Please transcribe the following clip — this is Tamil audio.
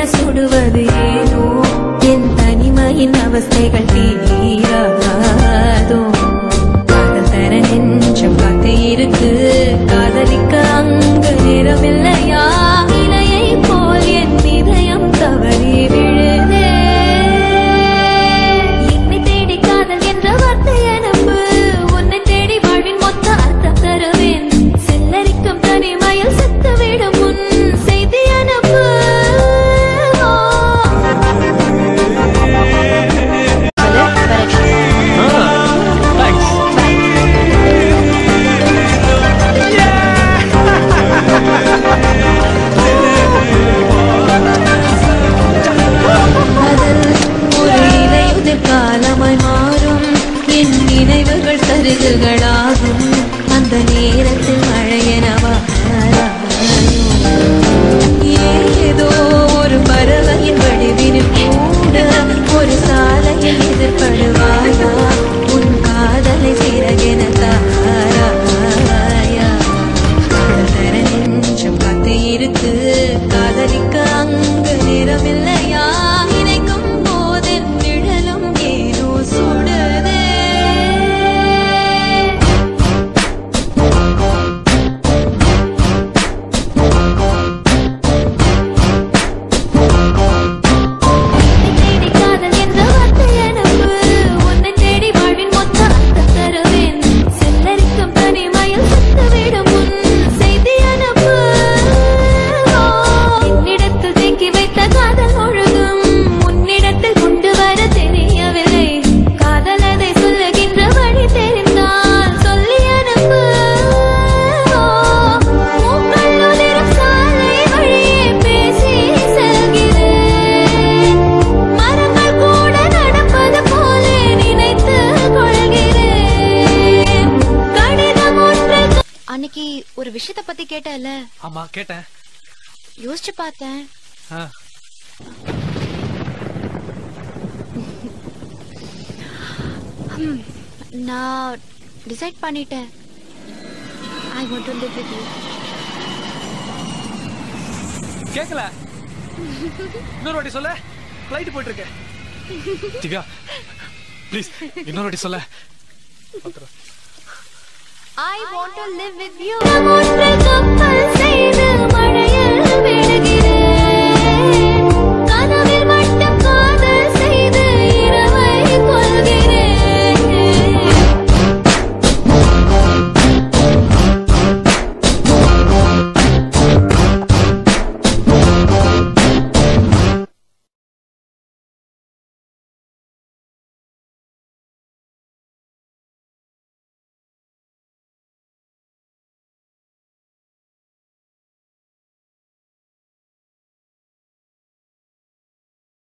சுடுவது ஏனோ என் தனிமையின் அவஸ்தைகள் தீராதோ காதல் தர நெஞ்சம் காத்து இருக்கு காதலிக்க அங்கு நேரமில்லையா இலையை போல் என் இதயம் தவறி விழுதே என்னை தேடி காதல் என்ற வார்த்தை அனுப்பு உன்னை தேடி வாழ்வின் மொத்த அர்த்தம் தருவேன் செல்லரிக்கும் தனிமையில் செத்துவிடும் முன் செய்தி அனுப்பு அதில் ஒரு இலையுதிர் காலமாய் மாறும் என் நினைவுகள் கருகுகளாகும் அந்த நேரத்தில் மழையனவா ஏதோ ஒரு பறவையின் வடிவினில் கூட ஒரு சாலையில் எதிர்படுவாயா உன் காதலை சிறகென தாராயா காதல் தர நெஞ்சம் காத்து இருக்கு காதலிக்க அங்கு நேரமில்லையா நினைக்கும் போதென் நிழலும் ஏனோ சுடுதே தேடி காதல் என்ற வார்த்தை அனுப்பு உன்னை தேடி வாழ்வின் மொத்த அர்த்தம் தருவேன் செல்லரிக்கும் தனிமையில் செத்துவிடும் முன் செய்தி அனுப்பு என்னிடத்தில் தேக்கி வைத்த காதல் முழுதும் உன்னிடத்தில் கொண்டு வர தெரியவில்லை காதல் அதை சொல்லுகின்ற வழி தெரிந்தால் சொல்லி அனுப்பு பூக்கள் உதிரும் சாலை வழியே பேசி செல்கிறேன் மரங்கள் கூட நடப்பது போலே நினைத்து கொள்கிறேன் கடிதம் ஒன்று அன்னைக்கு ஒரு விஷயத்த பத்தி கேட்டல ஆமா கேட்டேன் யோசிச்சு பார்த்தேன் ஆ, ஹம், நான் டிசைட் பண்ணிட்டேன் I want to live with you கேக்கல இன்னொரு வாட்டி சொல்ல ஃப்ளைட் போயிட்டு இருக்கேன் திவ்யா ப்ளீஸ் இன்னொரு வாட்டி சொல்ல பாத்துறேன். I want to live with you ஒன்று கப்பல் செய்து மழையில் விடுகிறேன்